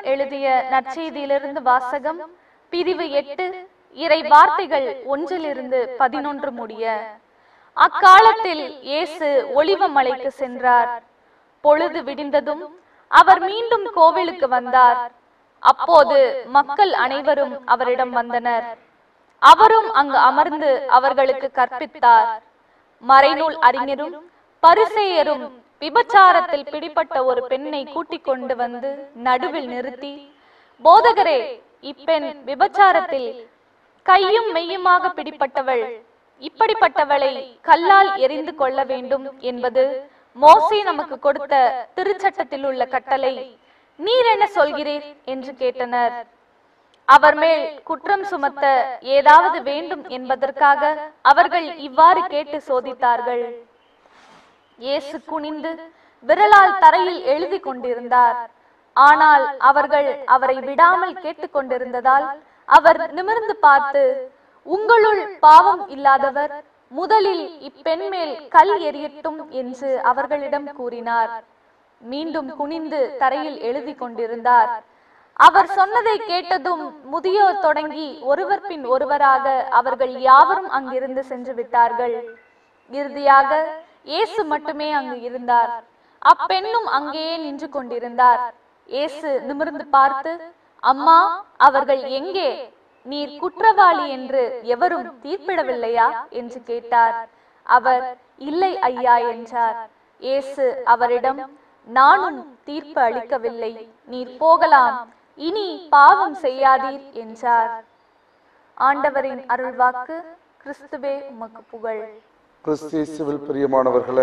எழுதிய நற்செய்தியிலிருந்து வாசகம் பிரிவு எட்டு இறை வார்த்தைகள் ஒன்றிலிருந்து பதினொன்று முடிய அக்காலத்தில் இயேசு ஒளிவ மலைக்கு சென்றார் பொழுது விடிந்ததும் அவர் மீண்டும் கோவிலுக்கு வந்தார் அப்போது மக்கள் அனைவரும் அவரிடம் வந்தனர் அவரும் அங்கு அமர்ந்து அவர்களுக்கு கற்பித்தார் மறைநூல் அறிஞரும் பரிசேயரும் விபச்சாரத்தில் பிடிப்பட்ட ஒரு பெண்ணை கூட்டிக் கொண்டு வந்து நடுவில் நிறுத்தி போதகரே இப்பெண் விபச்சாரத்தில் கையும் மெய்யுமாக பிடிப்பட்டவள் இப்படிப்பட்டவளை கல்லால் எரிந்து கொள்ள வேண்டும் என்பது மோசே நமக்கு கொடுத்த திருச்சட்டத்தில் உள்ள கட்டளை நீர் என்ன சொல்கிறீர் என்று கேட்டனர் அவர் மேல் குற்றம் சுமத்த ஏதாவது வேண்டும் என்பதற்காக அவர்கள் இவ்வாறு கேட்டு சோதித்தார்கள் இயேசு குனிந்து விரலால் தரையில் எழுதி கொண்டிருந்தார் ஆனால் அவர்கள் அவரை விடாமல் கேட்டுக்கொண்டிருந்ததால் அவர் நிமிர்ந்து பார்த்து உங்களுள் பாவம் இல்லாதவர் முதலில் இப்பெண் மேல் கல் எறியட்டும் என்று அவர்களிடம் கூறினார் மீண்டும் குனிந்து தரையில் எழுதி கொண்டிருந்தார் அவர் சொன்னதை கேட்டதும் முதியோர் தொடங்கி ஒருவர் பின் ஒருவராக அவர்கள் யாவரும் அங்கிருந்து சென்று விட்டார்கள் இறுதியாக இயேசு மட்டுமே அங்கு இருந்தார் அப்பெண்ணும் அங்கேயே நின்று கொண்டிருந்தார் இயேசு நிமிர்ந்து பார்த்து அம்மா அவர்கள் எங்கே நீர் குற்றவாளி என்று எவரும் தீர்ப்பிடவில்லையா என்று கேட்டார் அவர் இல்லை ஐயா என்றார் இயேசு அவரிடம் நானும் தீர்ப்பு அளிக்கவில்லை நீர் போகலாம் இனி பாவம் செய்யாதீர் என்றார் ஆண்டவரின் அருள்வாக்கு கிறிஸ்துவே உமக்கு புகழ் கிறிஸ்தியேசுவில் பிரியமானவர்களே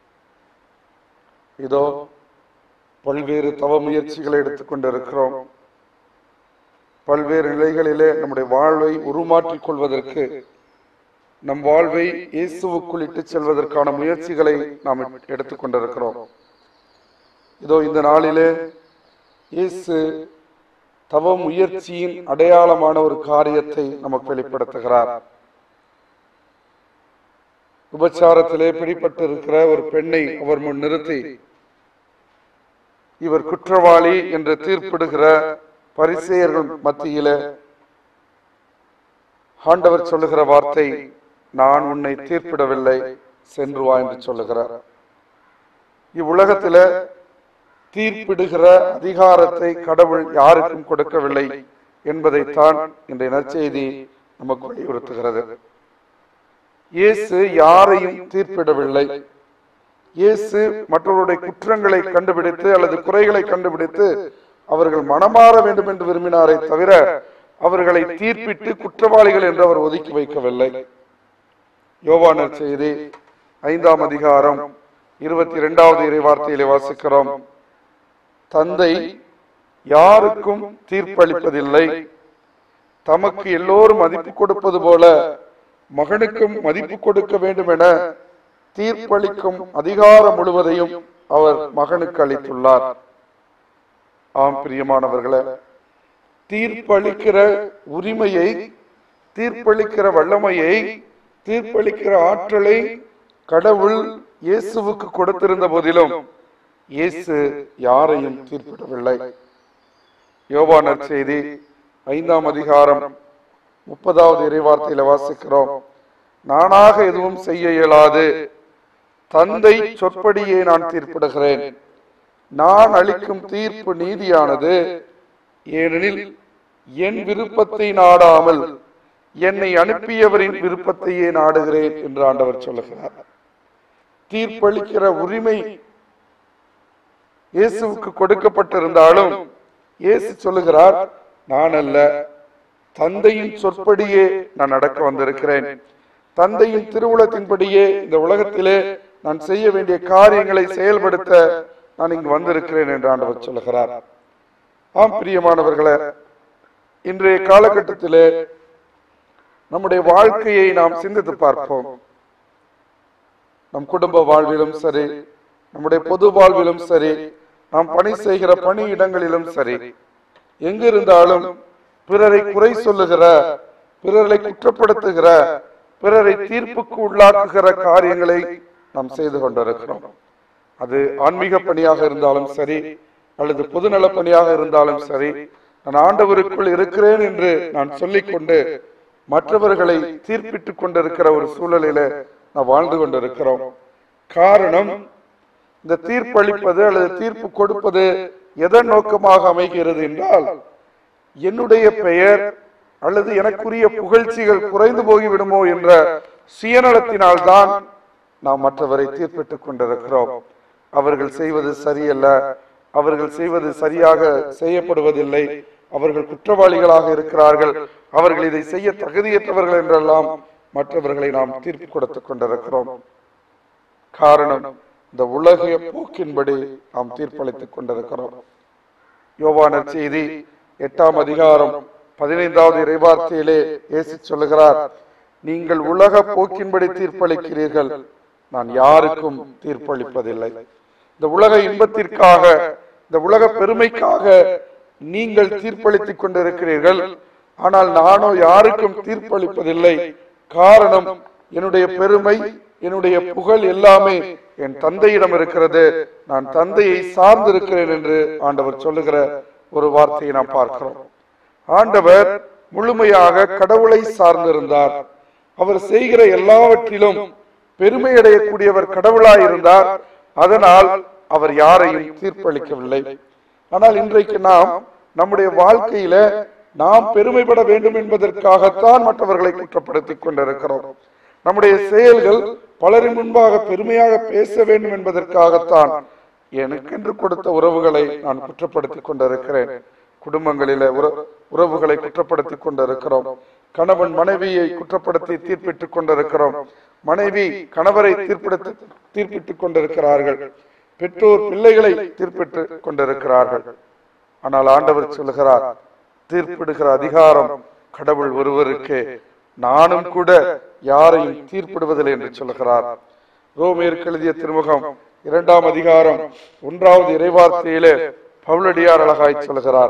இதோ பல்வேறு தவ முயற்சிகளை எடுத்துக்கொண்டிருக்கிறோம் பல்வேறு நிலைகளிலே நம்முடைய வாழ்வை உருமாற்றிக் கொள்வதற்கு நம் வாழ்வை இயேசுவுக்குள் இட்டுச் செல்வதற்கான முயற்சிகளை நாம் எடுத்துக்கொண்டிருக்கிறோம் இதோ இந்த நாளிலே இயேசு தவ முயற்சியின் அடையாளமான ஒரு காரியத்தை நமக்கு வெளிப்படுத்துகிறார் விபச்சாரத்திலே பிடிபட்டிருக்கிற ஒரு பெண்ணை அவர் முன் நிறுத்தி இவர் குற்றவாளி என்று தீர்ப்பிடுகிற பரிசேயர்கள் மத்தியில ஆண்டவர் சொல்லுகிற வார்த்தை நான் உன்னை தீர்ப்பிடவில்லை சென்று வா என்று சொல்லுகிறார் இவ்வுலகத்தில தீர்ப்பிடுகிற அதிகாரத்தை கடவுள் யாருக்கும் கொடுக்கவில்லை என்பதைத்தான் இன்றைய நற்செய்தி நமக்கு வலியுறுத்துகிறது இயேசு யாரையும் தீர்ப்பிடவில்லை இயேசு மற்றவருடைய குற்றங்களை கண்டுபிடித்து அல்லது குறைகளை கண்டுபிடித்து அவர்கள் மனமாற வேண்டும் என்று விரும்பினாரே தவிர அவர்களை தீர்ப்பிட்டு குற்றவாளிகள் என்று அவர் ஒதுக்கி வைக்கவில்லை யோவானர் செய்தி ஐந்தாம் அதிகாரம் இருபத்தி இரண்டாவது இறைவார்த்தையிலே வாசிக்கிறோம் தந்தை யாருக்கும் தீர்ப்பளிப்பதில்லை தமக்கு எல்லோரும் மதிப்பு கொடுப்பது போல மகனுக்கும் மதிப்பு கொடுக்க வேண்டும் என தீர்ப்பளிக்கும் அதிகாரம் முழுவதையும் அவர் மகனுக்கு அளித்துள்ளார் ஆம் பிரியமானவர்களே தீர்ப்பளிக்கிற உரிமையை தீர்ப்பளிக்கிற வல்லமையை தீர்ப்பளிக்கிற ஆற்றலை கடவுள் இயேசுவுக்கு கொடுத்திருந்த போதிலும் இயேசு யாரையும் தீர்ப்பிடவில்லை யோவானர் செய்தி ஐந்தாம் அதிகாரம் முப்பதாவது இறைவார்த்தையில வாசிக்கிறோம் நானாக எதுவும் செய்ய இயலாது தந்தை சொற்படியே நான் தீர்ப்பிடுகிறேன் நான் அளிக்கும் தீர்ப்பு நீதியானது ஏனெனில் என் விருப்பத்தை நாடாமல் என்னை அனுப்பியவரின் விருப்பத்தையே நாடுகிறேன் என்று ஆண்டவர் சொல்லுகிறார் தீர்ப்பளிக்கிற உரிமை இயேசுவுக்கு கொடுக்கப்பட்டிருந்தாலும் இயேசு சொல்லுகிறார் நான் அல்ல தந்தையின் சொற்படியே நான் நடக்க வந்திருக்கிறேன் தந்தையின் திருவுளத்தின்படியே இந்த உலகத்திலே நான் செய்ய வேண்டிய காரியங்களை செயல்படுத்த நான் இங்கு வந்திருக்கிறேன் என்று ஆண்டவர் சொல்லுகிறார் ஆம் பிரியமானவர்களே இன்றைய காலகட்டத்திலே நம்முடைய வாழ்க்கையை நாம் சிந்தித்து பார்ப்போம் நம் குடும்ப வாழ்விலும் சரி நம்முடைய பொது வாழ்விலும் சரி நாம் பணி செய்கிற பணி இடங்களிலும் சரி எங்கிருந்தாலும் பிறரை குறை சொல்லுகிற பிறரை குற்றப்படுத்துகிற பிறரை தீர்ப்புக்கு உள்ளாக்குகிற காரியங்களை நாம் செய்து கொண்டிருக்கிறோம் அது ஆன்மீக பணியாக இருந்தாலும் சரி அல்லது பொதுநல பணியாக இருந்தாலும் சரி நான் ஆண்டவருக்குள் இருக்கிறேன் என்று நான் சொல்லிக்கொண்டு மற்றவர்களை தீர்ப்பிட்டுக் கொண்டிருக்கிற ஒரு சூழலில நான் வாழ்ந்து கொண்டிருக்கிறோம் காரணம் இந்த தீர்ப்பளிப்பது அல்லது தீர்ப்பு கொடுப்பது எதன் நோக்கமாக அமைகிறது என்றால் என்னுடைய பெயர் அல்லது எனக்குரிய புகழ்ச்சிகள் குறைந்து போய்விடுமோ என்ற சுயநலத்தினால்தான் நாம் மற்றவரை தீர்ப்பிட்டுக் கொண்டிருக்கிறோம் அவர்கள் செய்வது சரியல்ல அவர்கள் செய்வது சரியாக செய்யப்படுவதில்லை அவர்கள் குற்றவாளிகளாக இருக்கிறார்கள் அவர்கள் இதை செய்ய தகுதியற்றவர்கள் என்றெல்லாம் மற்றவர்களை நாம் தீர்ப்பு கொடுத்துக் கொண்டிருக்கிறோம் காரணம் இந்த உலக போக்கின்படி நாம் தீர்ப்பளித்துக் கொண்டிருக்கிறோம் யோவானர் செய்தி எட்டாம் அதிகாரம் பதினைந்தாவது இறைவார்த்தையிலே இயேசு சொல்லுகிறார் நீங்கள் உலக போக்கின்படி தீர்ப்பளிக்கிறீர்கள் நான் யாருக்கும் தீர்ப்பளிப்பதில்லை இந்த உலக இன்பத்திற்காக இந்த உலக பெருமைக்காக நீங்கள் தீர்ப்பளித்துக் கொண்டிருக்கிறீர்கள் ஆனால் நானோ யாருக்கும் தீர்ப்பளிப்பதில்லை காரணம் என்னுடைய பெருமை என்னுடைய புகழ் எல்லாமே என் தந்தையிடம் இருக்கிறது நான் தந்தையை சார்ந்திருக்கிறேன் என்று ஆண்டவர் சொல்லுகிற ஒரு வார்த்தையை நாம் பார்க்கிறோம் ஆண்டவர் முழுமையாக கடவுளை சார்ந்திருந்தார் அவர் செய்கிற எல்லாவற்றிலும் பெருமை அடையக்கூடியவர் கடவுளாய் இருந்தார் அதனால் அவர் யாரையும் தீர்ப்பளிக்கவில்லை ஆனால் இன்றைக்கு நாம் நம்முடைய வாழ்க்கையில நாம் பெருமைப்பட வேண்டும் என்பதற்காகத்தான் மற்றவர்களை குற்றப்படுத்திக் கொண்டிருக்கிறோம் நம்முடைய செயல்கள் பலரின் முன்பாக பெருமையாக பேச வேண்டும் என்பதற்காகத்தான் எனக்கென்று கொடுத்த உறவுகளை நான் குற்றப்படுத்திக் கொண்டிருக்கிறேன் குடும்பங்களில உற- உறவுகளை குற்றப்படுத்திக் கொண்டிருக்கிறோம் கணவன் மனைவியை குற்றப்படுத்தி தீர்ப்பிட்டுக் கொண்டிருக்கிறோம் மனைவி கணவரை தீர்ப்பிடுத்து தீர்ப்பிட்டுக் கொண்டிருக்கிறார்கள் பெற்றோர் பிள்ளைகளை தீர்ப்பிட்டுக் கொண்டிருக்கிறார்கள் ஆனால் ஆண்டவர் சொல்லுகிறார் தீர்ப்பிடுகிற அதிகாரம் கடவுள் ஒருவருக்கே நானும் கூட யாரையும் தீர்ப்பிடுவதில்லை என்று சொல்லுகிறார் ரோமியருக்கு எழுதிய திருமுகம் இரண்டாம் அதிகாரம் ஒன்றாவது இறைவார்த்தையிலே பவுலடியார் அழகாய் சொல்லுகிறார்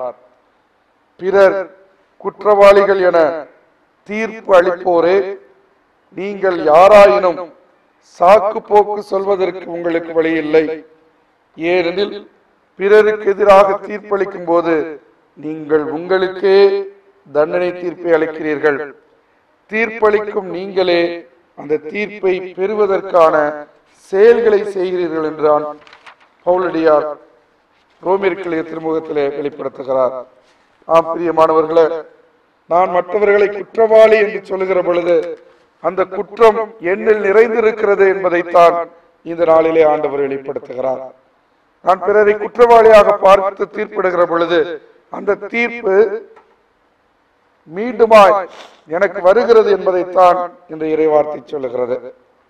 பிறர் குற்றவாளிகள் என தீர்ப்பு அளிப்போரே நீங்கள் யாராயினும் சாக்கு போக்கு சொல்வதற்கு உங்களுக்கு வழி இல்லை ஏனெனில் பிறருக்கு எதிராக தீர்ப்பளிக்கும் போது நீங்கள் உங்களுக்கே தண்டனை தீர்ப்பை அளிக்கிறீர்கள் தீர்ப்பளிக்கும் நீங்களே அந்த தீர்ப்பை பெறுவதற்கான செயல்களை செய்கிறீர்கள் என்றான் பவுலடியார் ரோமியர்களிய திருமுகத்திலே வெளிப்படுத்துகிறார் ஆம் பிரியமானவர்களே நான் மற்றவர்களை குற்றவாளி என்று சொல்லுகிற பொழுது அந்த குற்றம் என்னில் நிறைந்திருக்கிறது என்பதைத்தான் இந்த நாளிலே ஆண்டவர் வெளிப்படுத்துகிறார் நான் பிறரை குற்றவாளியாக பார்த்து தீர்ப்பிடுகிற பொழுது அந்த தீர்ப்பு மீண்டுமாய் எனக்கு வருகிறது என்பதைத்தான் இந்த இறைவார்த்தை சொல்லுகிறது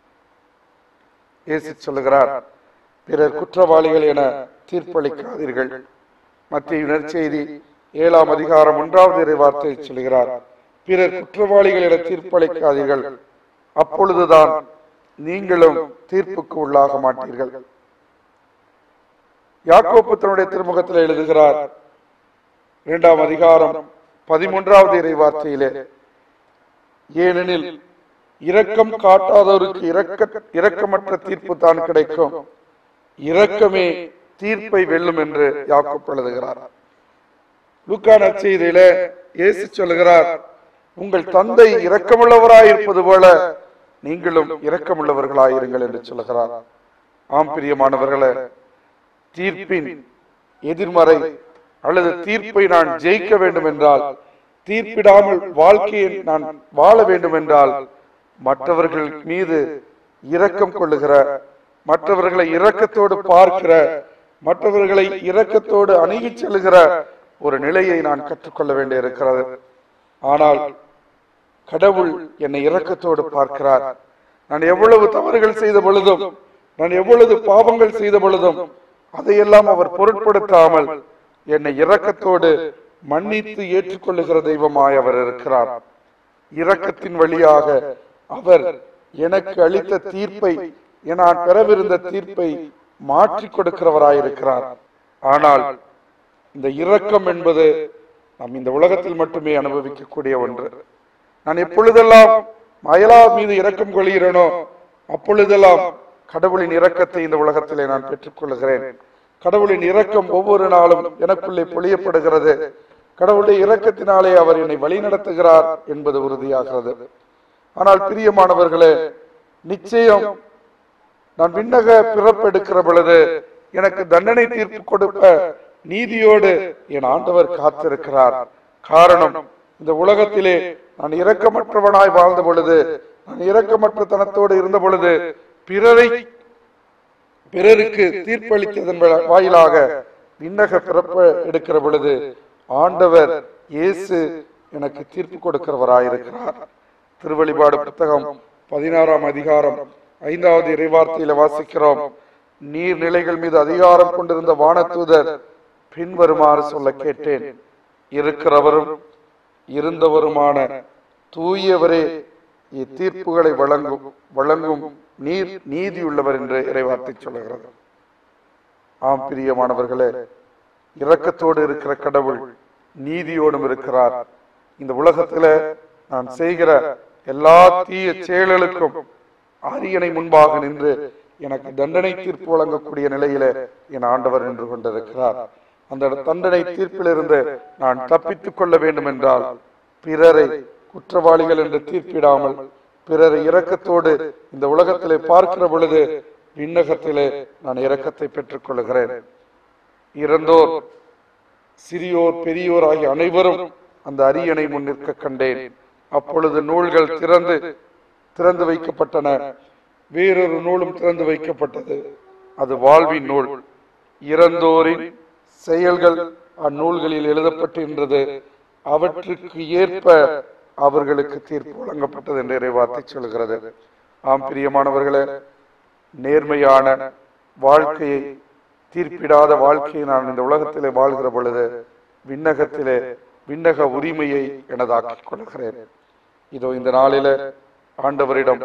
இயேசு சொல்லுகிறார் பிறர் குற்றவாளிகள் என தீர்ப்பளிக்காதீர்கள் மத்திய நற்செய்தி ஏழாம் அதிகாரம் ஒன்றாவது இறைவார்த்தை சொல்கிறார் பிறர் குற்றவாளிகள் என தீர்ப்பளிக்காதீர்கள் அப்பொழுதுதான் நீங்களும் தீர்ப்புக்கு உள்ளாக மாட்டீர்கள் யாக்கோப்பு தன்னுடைய திருமுகத்தில் எழுதுகிறார் இரண்டாம் அதிகாரம் பதிமூன்றாவது இறைவார்த்தையிலே ஏனெனில் இரக்கம் காட்டாதவருக்கு இரக்க இரக்கமற்ற தீர்ப்பு தான் கிடைக்கும் இரக்கமே தீர்ப்பை வெல்லும் என்று யாக்கோப்பு எழுதுகிறார் லூக்கா நற்செய்தியில இயேசு சொல்லுகிறார் உங்கள் தந்தை இரக்கமுள்ளவராய் இருப்பது போல நீங்களும் இரக்கமுள்ளவர்களாயிருங்கள் என்று சொல்லுகிறார் ஆம் பிரியமானவர்களே தீர்ப்பின் எதிர்மறை அல்லது தீர்ப்பை நான் ஜெயிக்க வேண்டும் என்றால் தீர்ப்பிடாமல் வாழ்க்கையை நான் வாழ வேண்டும் என்றால் மற்றவர்கள் மீது இரக்கம் கொள்ளுகிற மற்றவர்களை இரக்கத்தோடு பார்க்கிற மற்றவர்களை இரக்கத்தோடு அணுகிச் செல்லுகிற ஒரு நிலையை நான் கற்றுக்கொள்ள வேண்டியிருக்கிறது ஆனால் கடவுள் என்னை இரக்கத்தோடு பார்க்கிறார் நான் எவ்வளவு தவறுகள் செய்த பொழுதும் நான் எவ்வளவு பாவங்கள் செய்த பொழுதும் அதையெல்லாம் அவர் பொருட்படுத்தாமல் என்னை இரக்கத்தோடு மன்னித்து ஏற்றுக்கொள்ளுகிற தெய்வமாய் அவர் இருக்கிறார் இரக்கத்தின் வழியாக அவர் எனக்கு அளித்த தீர்ப்பை நான் பெறவிருந்த தீர்ப்பை மாற்றிக் கொடுக்கிறவராயிருக்கிறார் ஆனால் இந்த இரக்கம் என்பது நாம் இந்த உலகத்தில் மட்டுமே அனுபவிக்கக்கூடிய ஒன்று நான் எப்பொழுதெல்லாம் அயலா மீது இரக்கம் கொள்கிறேனோ அப்பொழுதெல்லாம் கடவுளின் இரக்கத்தை இந்த உலகத்திலே நான் பெற்றுக்கொள்கிறேன் கடவுளின் இரக்கம் ஒவ்வொரு நாளும் எனக்குள்ளே பொழியப்படுகிறது கடவுளுடைய இரக்கத்தினாலே அவர் என்னை வழிநடத்துகிறார் என்பது உறுதியாகிறது ஆனால் பிரியமானவர்களே நிச்சயம் நான் விண்ணக பிறப்பெடுக்கிற பொழுது எனக்கு தண்டனை தீர்ப்பு கொடுக்க நீதியோடு என் ஆண்டவர் காத்திருக்கிறார் காரணம் இந்த உலகத்திலே நான் இரக்கமற்றவனாய் வாழ்ந்த பொழுது நான் இரக்கமற்ற தனத்தோடு இருந்த பொழுது பிறரை பிறருக்கு தீர்ப்பளித்ததன் வ- வாயிலாக விண்ணக பிறப்பு எடுக்கிற பொழுது ஆண்டவர் இயேசு எனக்கு தீர்ப்பு கொடுக்கிறவராயிருக்கிறார் திருவழிபாடு புத்தகம் பதினாறாம் அதிகாரம் ஐந்தாவது இறைவார்த்தையில வாசிக்கிறோம் நீர்நிலைகள் மீது அதிகாரம் கொண்டிருந்த வானதூதர் பின்வருமாறு சொல்ல கேட்டேன் இருக்கிறவரும் இருந்தவருமான தூயவரே இத்தீர்ப்புகளை வழங்கும் வழங்கும் நீர் நீதியுள்ளவர் என்று இறைவார்த்தை சொல்லுகிறது ஆம் பிரியமானவர்களே இரக்கத்தோடு இருக்கிற கடவுள் நீதியோடும் இருக்கிறார் இந்த உலகத்துல நான் செய்கிற எல்லா தீய செயல்களுக்கும் அரியணை முன்பாக நின்று எனக்கு தண்டனை தீர்ப்பு வழங்கக்கூடிய நிலையில என் ஆண்டவர் நின்று கொண்டிருக்கிறார் அந்த தண்டனை தீர்ப்பிலிருந்து நான் தப்பித்துக் கொள்ள வேண்டும் என்றால் பிறரை குற்றவாளிகள் என்று தீர்ப்பிடாமல் பிறரை இரக்கத்தோடு இந்த உலகத்திலே பார்க்கிற பொழுது விண்ணகத்திலே நான் இரக்கத்தை பெற்றுக் கொள்கிறேன் இறந்தோர் சிறியோர் பெரியோர் ஆகிய அனைவரும் அந்த அரியணை முன் நிற்க கண்டேன் அப்பொழுது நூல்கள் திறந்து திறந்து வைக்கப்பட்டன வேறொரு நூலும் திறந்து வைக்கப்பட்டது அது வாழ்வின் நூல் இறந்தோரின் செயல்கள் அந்நூல்களில் எழுதப்பட்டிருந்தது அவற்றுக்கு ஏற்ப அவர்களுக்கு தீர்ப்பு வழங்கப்பட்டது என்று இறைவார்த்தை சொல்கிறது ஆம் பிரியமானவர்களே நேர்மையான வாழ்க்கையை தீர்ப்பிடாத வாழ்க்கையை நான் இந்த உலகத்திலே வாழ்கிற பொழுது விண்ணகத்திலே விண்ணக உரிமையை எனதாக்கிக் கொள்கிறேன் இதோ இந்த நாளில ஆண்டவரிடம்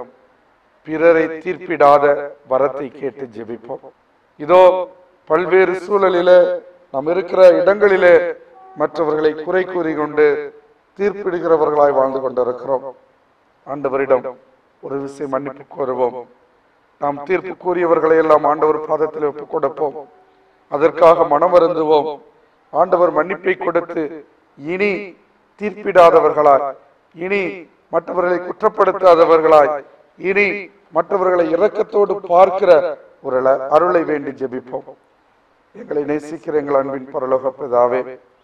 பிறரை தீர்ப்பிடாத வரத்தை கேட்டு ஜெபிப்போம் இதோ பல்வேறு சூழலிலே நாம் இருக்கிற இடங்களிலே மற்றவர்களை குறை கூறி கொண்டு தீர்ப்பிடுகிறவர்களாய் வாழ்ந்து கொண்டிருக்கிறோம் ஆண்டவரிடம் ஒரு விஷயம் மன்னிப்பு கோருவோம் நாம் தீர்ப்பு கூறியவர்களை எல்லாம் ஆண்டவர் பாதத்தில் ஒப்புக் கொடுப்போம் அதற்காக மனம் வருந்துவோம் ஆண்டவர் மன்னிப்பை கொடுத்து இனி தீர்ப்பிடாதவர்களாய் இனி மற்றவர்களை குற்றப்படுத்தாதவர்களாய் இனி மற்றவர்களை இரக்கத்தோடு பார்க்கிற ஒரு ல- அருளை வேண்டி ஜெபிப்போம் எங்களை நேசிக்கிற எங்கள் அன்பின் பரலோக பிதாவே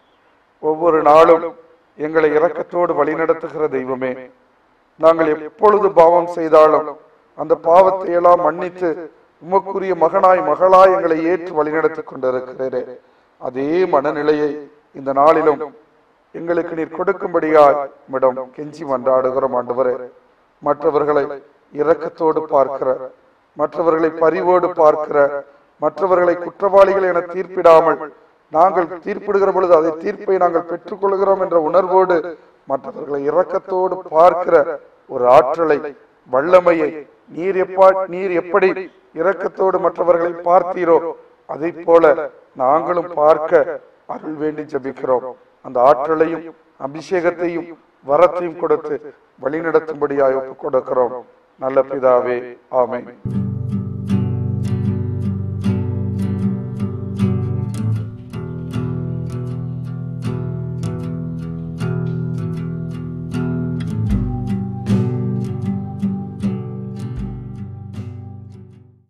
ஒவ்வொரு நாளும் எங்களை இரக்கத்தோடு வழிநடத்துகிற தெய்வமே நாங்கள் எப்பொழுது பாவம் செய்தாலும் அந்த பாவத்தை எல்லாம் மன்னித்து உமக்குரிய மகனாய் மகளாய் எங்களை ஏற்று வழிநடத்திக் கொண்டிருக்கிறீரே அதே மனநிலையை இந்த நாளிலும் எங்களுக்கு நீர் கொடுக்கும்படியாய் உம்மிடம் கெஞ்சி மன்றாடுகிறோம் ஆண்டவரே மற்றவர்களை இரக்கத்தோடு பார்க்கிற மற்றவர்களை பரிவோடு பார்க்கிற மற்றவர்களை குற்றவாளிகள் என தீர்ப்பிடாமல் நாங்கள் தீர்ப்பிடுகிற பொழுது அதை தீர்ப்பை நாங்கள் பெற்றுக்கொள்கிறோம் என்ற உணர்வோடு மற்றவர்களை இரக்கத்தோடு பார்க்கிற ஒரு ஆற்றலை வல்லமையை நீர் எப்பா நீர் எப்படி இரக்கத்தோடு மற்றவர்களை பார்த்தீரோ அதை போல நாங்களும் பார்க்க அருள் வேண்டி ஜெபிக்கிறோம் அந்த ஆற்றலையும் அபிஷேகத்தையும் வரத்தையும் கொடுத்து வழிநடத்தும்படியாய் ஒப்புக் கொடுக்கிறோம் நல்ல பிதாவே ஆமென்